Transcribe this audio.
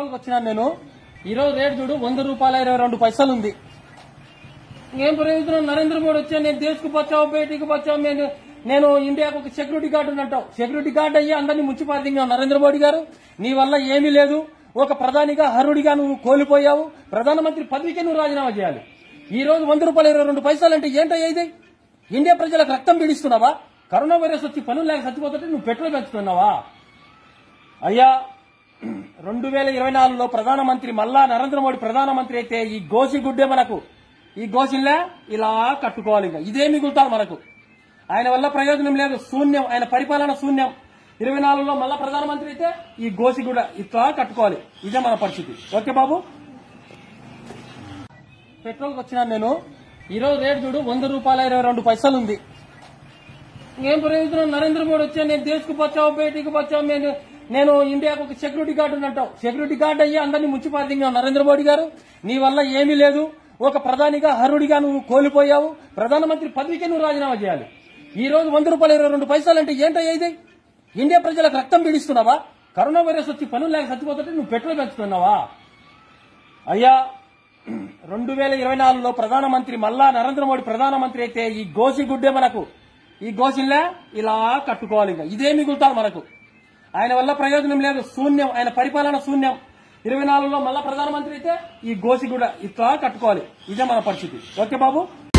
petrol వచ్చినాను నేను ఈరోజు రేటు చూడు వంద రూపాయల ఇరవై రెండు పైసలు ఉంది ఏం ప్రయోజనం నరేంద్ర మోడీ వచ్చా నేను దేశకు బచావు బయటికి బచావు నేను నేను ఇండియాకు ఒక సెక్యూరిటీ గార్డు అంటావు సెక్యూరిటీ గార్డ్ అయ్యి అందరినీ ముచ్చిపారించావు నరేంద్ర మోడీ గారు నీ వల్ల ఏమీ లేదు ఒక ప్రధానిగా హరుడిగా నువ్వు కోల్పోయావు ప్రధానమంత్రి పదవికే నువ్వు రాజీనామా చేయాలి ఈ రోజు వంద రూపాయల ఇరవై రెండు పైసలు అంటే ఏంటో ఇది ఇండియా ప్రజలకు రక్తం పీడిస్తున్నావా కరోనా వైరస్ వచ్చి పనులు లేక చచ్చిపోతుంటే నువ్వు పెట్రోల్ పెంచుతున్నావా అయ్యా రెండు వేల ఇరవై నాలుగులో ప్రధానమంత్రి మళ్ళా నరేంద్ర మోడీ ప్రధానమంత్రి అయితే ఈ గోసి గుడ్డే మనకు ఈ గోసిల్లా ఇలా కట్టుకోవాలి ఇంకా ఇదే మిగులుతారు మనకు ఆయన వల్ల ప్రయోజనం లేదు శూన్యం ఆయన పరిపాలన శూన్యం ఇరవై నాలుగులో మళ్ళా ప్రధానమంత్రి అయితే ఈ గోసి కూడా ఇట్లా కట్టుకోవాలి ఇదే మన పరిస్థితి ఓకే బాబు పెట్రోల్కి వచ్చినాను నేను ఈరోజు రేటు చూడు వంద రూపాయల ఇరవై రెండు పైసలు ఉంది ఏం ప్రయోజనం నరేంద్ర మోడీ వచ్చా నేను దేశకు బచావు బయటికి బచావు నేను నేను ఇండియాకు ఒక సెక్యూరిటీ గార్డు అంటావు సెక్యూరిటీ గార్డ్ అయ్యి అందరినీ ముచ్చిపారించావు నరేంద్ర మోడీ గారు నీ వల్ల ఏమీ లేదు ఒక ప్రధానిగా హరుడిగా నువ్వు కోల్పోయావు ప్రధానమంత్రి పదవికే నువ్వు రాజీనామా చేయాలి ఈ రోజు వంద రూపాయల ఇరవై రెండు పైసలు అంటే ఏంటో ఇది ఇండియా ప్రజలకు రక్తం పీడిస్తున్నావా కరోనా వైరస్ వచ్చి పనులు లేక చచ్చిపోతుంటే నువ్వు పెట్రోల్ పెంచుతున్నావా అయ్యా రెండు వేల ఇరవై నాలుగులో ప్రధానమంత్రి మళ్ళా నరేంద్ర మోడీ ప్రధానమంత్రి అయితే ఈ గోసి గుడ్డే మనకు ఈ గోసిల్లా ఇలా కట్టుకోవాలి ఇంకా ఇదే మిగులుతారు మనకు ఆయన వల్ల ప్రయోజనం లేదు శూన్యం ఆయన పరిపాలన శూన్యం ఇరవై నాలుగులో మళ్ళా ప్రధానమంత్రి అయితే ఈ గోసి కూడా ఇట్లా కట్టుకోవాలి ఇదే మన పరిస్థితి ఓకే బాబు